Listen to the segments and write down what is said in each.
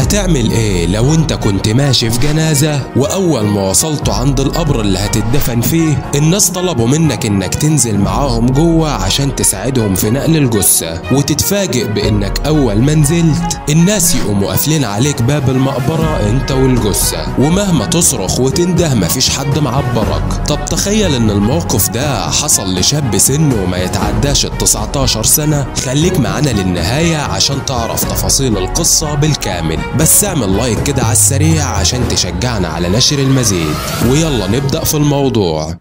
هتعمل ايه لو انت كنت ماشي في جنازة واول ما وصلتوا عند القبر اللي هتدفن فيه الناس طلبوا منك انك تنزل معاهم جوه عشان تساعدهم في نقل الجثة وتتفاجئ بانك اول ما نزلت الناس يقوموا قافلين عليك باب المقبرة انت والجثة ومهما تصرخ وتنده مفيش حد معبرك طب تخيل ان الموقف ده حصل لشاب سنه ما يتعداش ال 19 سنة خليك معانا للنهاية عشان تعرف تفاصيل القصة بالكامل بس اعمل لايك كده على السريع عشان تشجعنا على نشر المزيد ويلا نبدأ في الموضوع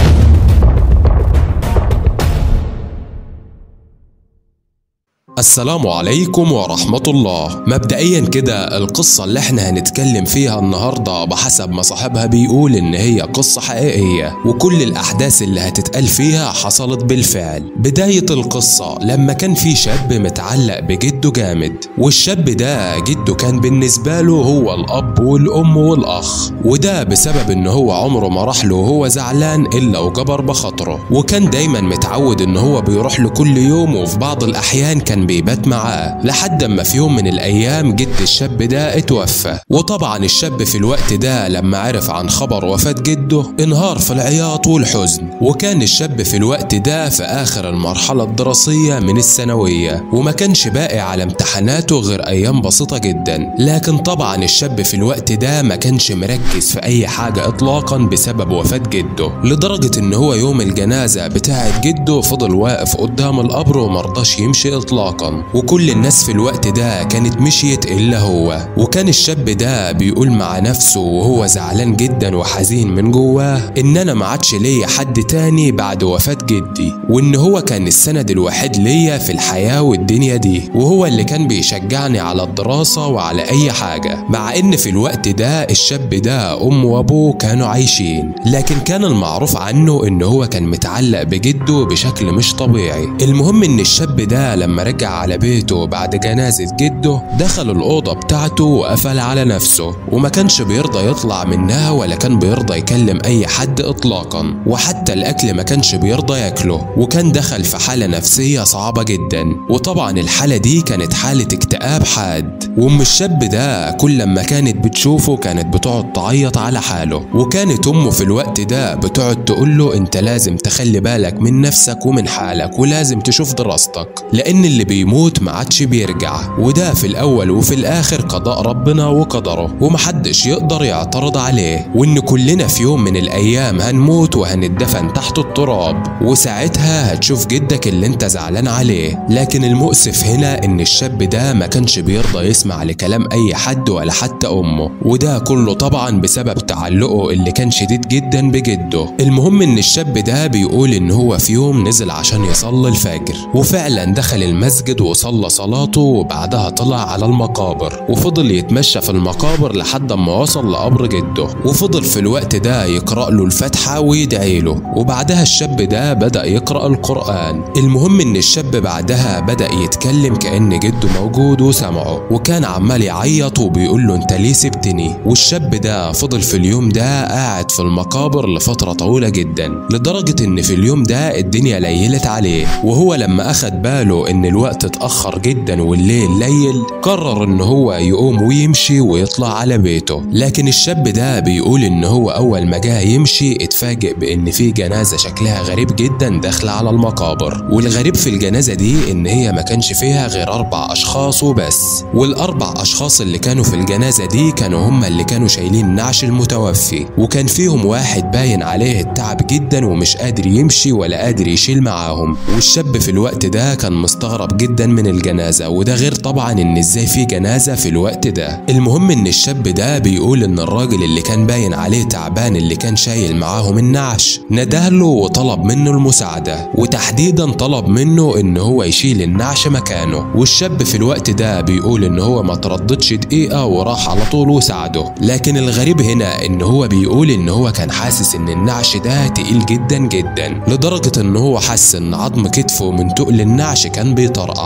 السلام عليكم ورحمة الله مبدئيا كده القصة اللي احنا هنتكلم فيها النهاردة بحسب ما صاحبها بيقول ان هي قصة حقيقية وكل الاحداث اللي هتتقال فيها حصلت بالفعل بداية القصة لما كان في شاب متعلق بجده جامد والشاب ده جده كان بالنسبة له هو الاب والام والاخ وده بسبب ان هو عمره ما راح له وهو زعلان الا وجبر بخاطره وكان دايما متعود ان هو بيروح له كل يوم وفي بعض الاحيان كان بيبات معاه لحد اما في يوم من الايام جد الشاب ده اتوفى وطبعا الشاب في الوقت ده لما عرف عن خبر وفاة جده انهار في العياط والحزن وكان الشاب في الوقت ده في اخر المرحلة الدراسية من الثانوية وما كانش باقي على امتحاناته غير ايام بسيطة جدا لكن طبعا الشاب في الوقت ده ما كانش مركز في اي حاجة اطلاقا بسبب وفاة جده لدرجة ان هو يوم الجنازة بتاعة جده فضل واقف قدام القبر ومرضاش يمشي اطلاقا وكل الناس في الوقت ده كانت مشيت الا هو وكان الشاب ده بيقول مع نفسه وهو زعلان جدا وحزين من جواه ان انا ما عادش ليا حد تاني بعد وفاة جدي وان هو كان السند الوحيد ليا في الحياة والدنيا دي وهو اللي كان بيشجعني على الدراسة وعلى اي حاجة مع ان في الوقت ده الشاب ده امه وابوه كانوا عايشين لكن كان المعروف عنه ان هو كان متعلق بجده بشكل مش طبيعي المهم ان الشاب ده لما رجع على بيته بعد جنازة جده دخل الأوضة بتاعته وقفل على نفسه وما كانش بيرضى يطلع منها ولا كان بيرضى يكلم أي حد إطلاقا وحتى الأكل ما كانش بيرضى ياكله وكان دخل في حالة نفسية صعبة جدا وطبعا الحالة دي كانت حالة اكتئاب حاد وأم الشاب ده كل ما كانت بتشوفه كانت بتقعد تعيط على حاله وكانت أمه في الوقت ده بتقعد تقول له أنت لازم تخلي بالك من نفسك ومن حالك ولازم تشوف دراستك لأن اللي بيموت ما عادش بيرجع وده في الأول وفي الآخر قضاء ربنا وقدره ومحدش يقدر يعترض عليه وإن كلنا في يوم من الأيام هنموت وهندفن تحت التراب وساعتها هتشوف جدك اللي انت زعلان عليه لكن المؤسف هنا إن الشاب ده ما كانش بيرضى يسمع لكلام أي حد ولا حتى أمه وده كله طبعا بسبب تعلقه اللي كان شديد جدا بجده المهم إن الشاب ده بيقول إن هو في يوم نزل عشان يصلي الفجر وفعلا دخل المسجد وصلى صلاته وبعدها طلع على المقابر وفضل يتمشى في المقابر لحد ما وصل لقبر جده وفضل في الوقت ده يقرأ له الفاتحة ويدعي له وبعدها الشاب ده بدأ يقرأ القرآن المهم إن الشاب بعدها بدأ يتكلم كأن جده موجود وسمعه وكان عمال يعيط وبيقول له أنت ليه سبتني والشاب ده فضل في اليوم ده قاعد في المقابر لفترة طويلة جدا لدرجة إن في اليوم ده الدنيا ليلت عليه وهو لما أخد باله إن الوقت اتأخر جدا والليل ليل قرر إن هو يقوم ويمشي ويطلع على بيته لكن الشاب ده بيقول إن هو أول ما جه يمشي اتفاجئ بإن في جنازة شكلها غريب جدا داخلة على المقابر والغريب في الجنازة دي إن هي ما كانش فيها غير أربع أشخاص وبس والأربع أشخاص اللي كانوا في الجنازة دي كانوا هم اللي كانوا شايلين نعش المتوفي وكان فيهم واحد باين عليه التعب جدا ومش قادر يمشي ولا قادر يشيل معاهم والشاب في الوقت ده كان مستغرب جدا من الجنازة وده غير طبعا ان ازاي في جنازة في الوقت ده المهم ان الشاب ده بيقول ان الراجل اللي كان باين عليه تعبان اللي كان شايل معاهم النعش نده له وطلب منه المساعدة وتحديدا طلب منه ان هو يشيل النعش مكانه والشاب في الوقت ده بيقول ان هو ما ترددش دقيقة وراح على طول وساعده لكن الغريب هنا ان هو بيقول ان هو كان حاسس ان النعش ده تقيل جدا جدا لدرجة ان هو حس ان عظم كتفه من تقل النعش كان بيطرقع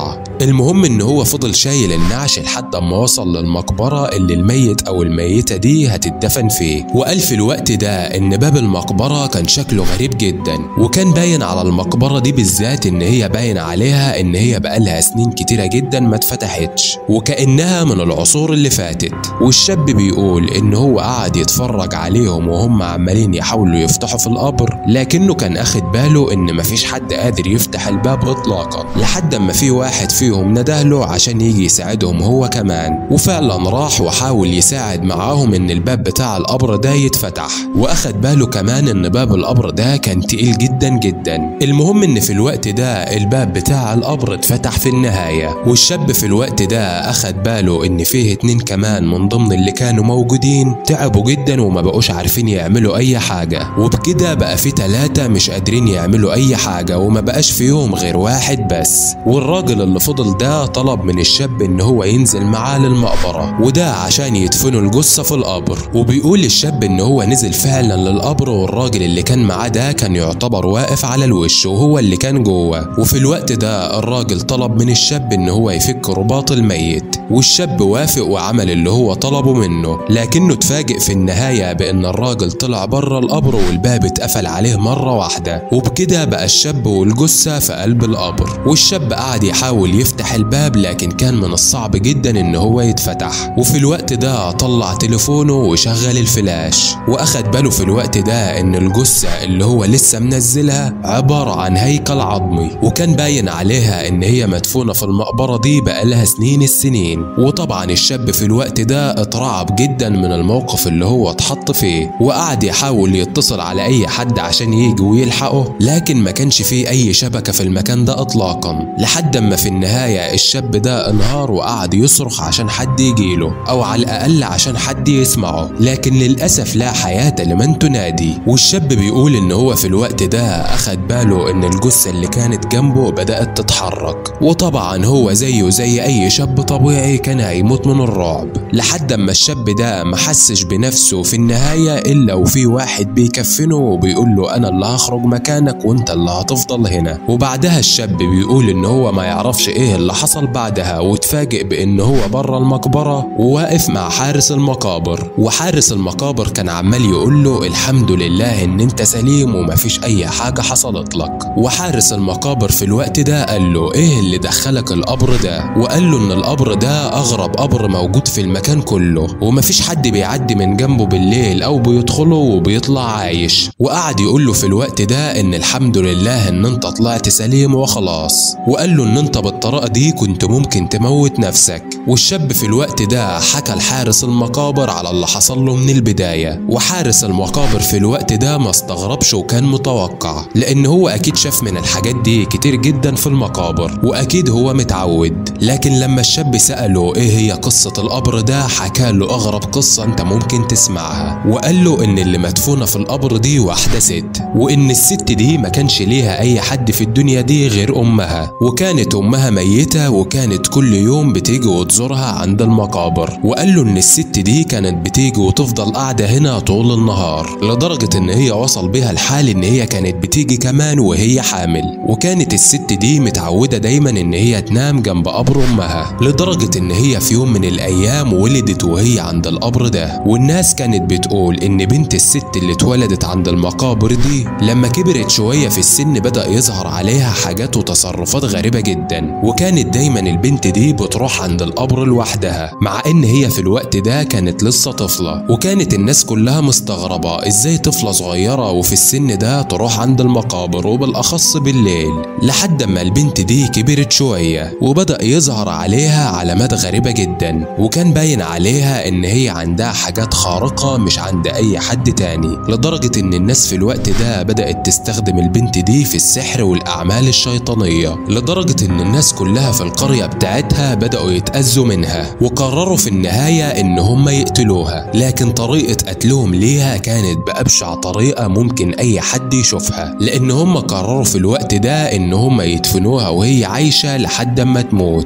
المهم ان هو فضل شايل النعش لحد اما وصل للمقبرة اللي الميت او الميتة دي هتدفن فيه وقال في الوقت ده ان باب المقبرة كان شكله غريب جدا وكان باين على المقبرة دي بالذات ان هي باين عليها ان هي بقالها سنين كتيرة جدا ما اتفتحتش وكأنها من العصور اللي فاتت والشاب بيقول ان هو قعد يتفرج عليهم وهم عمالين يحاولوا يفتحوا في القبر لكنه كان اخد باله ان مفيش حد قادر يفتح الباب اطلاقا لحد اما في واحد فيهم ندهله عشان يجي يساعدهم هو كمان وفعلا راح وحاول يساعد معاهم ان الباب بتاع القبر ده يتفتح واخد باله كمان ان باب القبر ده كان تقيل جدا جدا المهم ان في الوقت ده الباب بتاع القبر اتفتح في النهاية والشاب في الوقت ده اخد باله ان فيه اتنين كمان من ضمن اللي كانوا موجودين تعبوا جدا وما بقوش عارفين يعملوا اي حاجة وبكده بقى في تلاتة مش قادرين يعملوا اي حاجة وما بقاش فيهم غير واحد بس والراجل اللي فضل ده طلب من الشاب ان هو ينزل معاه للمقبرة وده عشان يدفنوا الجثة في القبر وبيقول الشاب ان هو نزل فعلا للقبر والراجل اللي كان معاه ده كان يعتبر واقف على الوش وهو اللي كان جوه وفي الوقت ده الراجل طلب من الشاب ان هو يفك رباط الميت والشاب وافق وعمل اللي هو طلبه منه لكنه اتفاجئ في النهاية بان الراجل طلع بره القبر والباب اتقفل عليه مرة واحدة وبكده بقى الشاب والجثة في قلب القبر والشاب قعد يحاول يفتح الباب لكن كان من الصعب جدا ان هو يتفتح وفي الوقت ده طلع تليفونه وشغل الفلاش واخد باله في الوقت ده ان الجثة اللي هو لسه منزلها عبارة عن هيكل عظمي وكان باين عليها ان هي مدفونة في المقبرة دي بقالها سنين السنين وطبعا الشاب في الوقت ده اترعب جدا من الموقف اللي هو اتحط فيه وقعد يحاول يتصل على اي حد عشان يجي ويلحقه لكن ما كانش فيه اي شبكة في المكان ده اطلاقا لحد اما في النهاية الشاب ده انهار وقعد يصرخ عشان حد يجيله او على الاقل عشان حد يسمعه لكن للاسف لا حياة لمن تنادي والشاب بيقول ان هو في الوقت ده اخد باله ان الجثة اللي كانت جنبه بدأت تتحرك وطبعا هو زيه زي اي شاب طبيعي كان هيموت من الرعب لحد اما الشاب ده ما حسش بنفسه في النهاية الا وفي واحد بيكفنه وبيقول له انا اللي هخرج مكانك وانت اللي هتفضل هنا وبعدها الشاب بيقول ان هو ما يعرفش ايه اللي حصل بعدها واتفاجئ بان هو بره المقبرة وواقف مع حارس المقابر وحارس المقابر كان عمال يقول له الحمد لله ان انت سليم ومفيش اي حاجة حصلت لك وحارس المقابر في الوقت ده قال له ايه اللي دخلك القبر ده وقال له ان القبر ده اغرب قبر موجود في المكان كله ومفيش حد بيعدي من جنبه بالليل او بيدخله وبيطلع عايش وقعد يقول له في الوقت ده ان الحمد لله ان انت طلعت سليم وخلاص وقال له ان انت بالطريقه دي كنت ممكن تموت نفسك والشاب في الوقت ده حكى لحارس المقابر على اللي حصل له من البدايه وحارس المقابر في الوقت ده ما استغربش وكان متوقع لان هو اكيد شاف من الحاجات دي كتير جدا في المقابر واكيد هو متعود لكن لما الشاب ساله ايه هي قصه القبر ده حكى له اغرب قصه انت ممكن تسمعها وقال له ان اللي مدفونه في القبر دي واحده ست وان الست دي ما كانش ليها اي حد في الدنيا دي غير امها وكانت امها ميته وكانت كل يوم بتيجي وتزورها عند المقابر وقال له ان الست دي كانت بتيجي وتفضل قاعده هنا طول النهار لدرجه ان هي وصل بيها الحال ان هي كانت بتيجي كمان وهي حامل وكانت الست دي متعوده دايما ان هي تنام جنب قبر امها لدرجه ان هي في يوم من الايام ولدت وهي عند القبر ده والناس كانت بتقول ان بنت الست اللي اتولدت عند المقابر دي لما كبرت شويه في السن بدا يظهر عليها حاجات وتصرفات غريبه جدا وكانت دايما البنت دي بتروح عند القبر لوحدها مع ان هي في الوقت ده كانت لسه طفله وكانت الناس كلها مستغربه ازاي طفله صغيره وفي السن ده تروح عند المقابر وبالاخص بالليل لحد ما البنت دي كبرت شويه وبدا يظهر عليها علامات غريبه جدا وكان باين عليها ان هي عندها حاجات خارقه مش عند اي حد تاني لدرجه ان الناس في الوقت ده بدات تستخدم البنت دي في السحر والاعمال الشيطانيه لدرجه ان الناس كلها في القريه بتاعتها بداوا يتاذوا منها وقرروا في النهايه ان هم يقتلوها لكن طريقه قتلهم ليها كانت بابشع طريقه ممكن اي حد يشوفها لان هم قرروا في الوقت ده ان هم يدفنوها وهي عايشه لحد ما تموت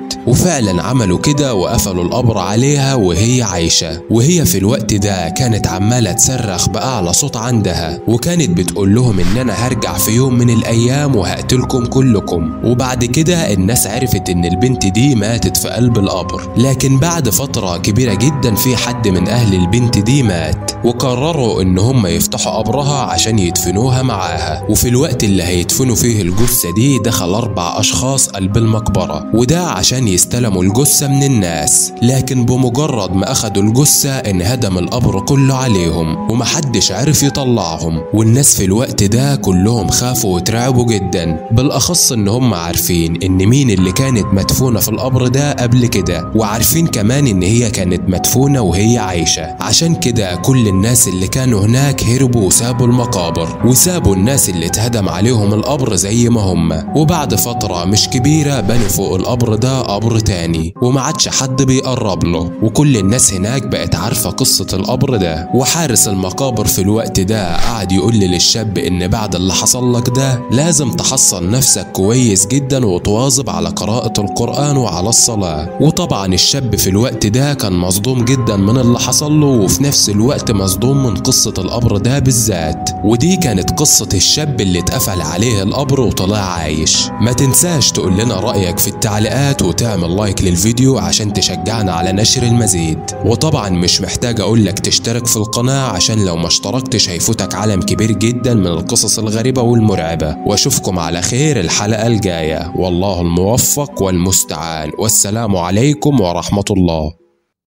وفعلا عملوا كده وقفلوا القبر عليها وهي عايشة وهي في الوقت ده كانت عمالة تصرخ بأعلى صوت عندها وكانت بتقول لهم إن أنا هرجع في يوم من الأيام وهقتلكم كلكم وبعد كده الناس عرفت إن البنت دي ماتت في قلب القبر لكن بعد فترة كبيرة جدا في حد من أهل البنت دي مات وقرروا إن هم يفتحوا قبرها عشان يدفنوها معاها وفي الوقت اللي هيدفنوا فيه الجثة دي دخل أربع أشخاص قلب المقبرة وده عشان يستلموا الجثة من الناس لكن بمجرد ما أخدوا الجثة انهدم القبر كله عليهم ومحدش عرف يطلعهم والناس في الوقت ده كلهم خافوا وترعبوا جدا بالأخص إن هم عارفين إن مين اللي كانت مدفونة في القبر ده قبل كده وعارفين كمان إن هي كانت مدفونة وهي عايشة عشان كده كل الناس اللي كانوا هناك هربوا وسابوا المقابر وسابوا الناس اللي اتهدم عليهم القبر زي ما هم وبعد فترة مش كبيرة بنوا فوق القبر ده قبر تاني وما عادش حد بيقرب له وكل الناس هناك بقت عارفة قصة القبر ده وحارس المقابر في الوقت ده قعد يقول للشاب إن بعد اللي حصل لك ده لازم تحصن نفسك كويس جدا وتواظب على قراءة القرآن وعلى الصلاة وطبعا الشاب في الوقت ده كان مصدوم جدا من اللي حصل له وفي نفس الوقت مصدوم من قصة القبر ده بالذات ودي كانت قصة الشاب اللي اتقفل عليه القبر وطلع عايش ما تنساش تقول لنا رأيك في التعليقات وتعمل لايك للفيديو عشان تشجعنا على نشر المزيد وطبعا مش محتاج اقول لك تشترك في القناة عشان لو ما اشتركتش هيفوتك عالم كبير جدا من القصص الغريبة والمرعبة واشوفكم على خير الحلقة الجاية والله الموفق والمستعان والسلام عليكم ورحمة الله